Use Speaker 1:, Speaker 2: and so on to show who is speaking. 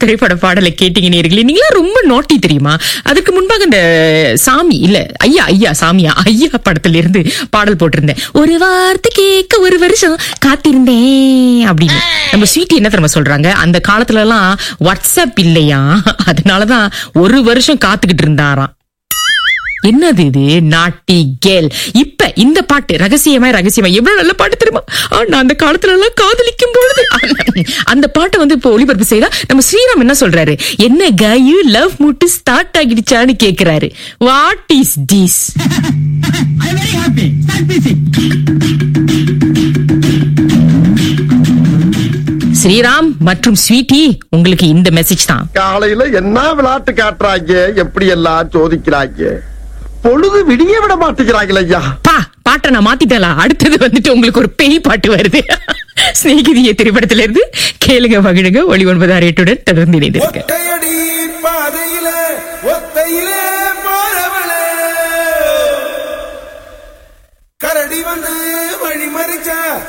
Speaker 1: திரைப்பட பாடலை கேட்டீங்க நேர்களே நீங்களா ரொம்ப நோட்டி தெரியுமா அதுக்கு முன்பாக இந்த சாமி இல்ல ஐயா ஐயா சாமியா ஐயா படத்துல இருந்து பாடல் போட்டிருந்தேன் ஒரு வார்த்தை கேட்க ஒரு வருஷம் காத்திருந்தேன் அப்படின்னு நம்ம ஸ்வீட்டி என்ன தெரியுமா சொல்றாங்க அந்த காலத்துல எல்லாம் வாட்ஸ்அப் இல்லையா அதனாலதான் ஒரு வருஷம் காத்துக்கிட்டு இருந்தாராம் என்னது இது நாட்டி கேல் இப்ப இந்த பாட்டு ரகசியமா ரகசியமா எவ்வளவு நல்ல பாட்டு தெரியுமா ஆ, நான் அந்த காலத்துல எல்லாம் காதலிக்கும் பொழுது அந்த பாட்டை வந்து இப்போ ஒளிபரப்பு செய்தா நம்ம ஸ்ரீராம் என்ன சொல்றாரு என்ன கயு லவ் மூட்டு ஸ்டார்ட் ஆகிடுச்சான்னு கேக்குறாரு what is this
Speaker 2: I'm very happy. Start busy.
Speaker 1: Sriram மற்றும் ஸ்வீட்டி உங்களுக்கு இந்த மெசேஜ் தான்
Speaker 3: காலையில என்ன விளையாட்டு காட்டுறாங்க எப்படி எல்லாம் சோதிக்கிறாங்க பொழுது விடிய விட மாட்டேங்கிறாங்களே ஐயா
Speaker 1: பா பாட்டை நான் மாத்திட்டலாம் அடுத்தது வந்துட்டு உங்களுக்கு ஒரு பேய் பாட்டு வருது சிநேகிதிய திரைப்படத்துல இருந்து கேளுங்க மகிழுங்க ஒளி ஒன்பது எட்டுடன் தொடர்ந்து இணைந்திருக்க
Speaker 4: ஒத்தையடி பாதையிலே ஒத்தையிலே போறவளே கரடி வந்து வழி மறிச்சா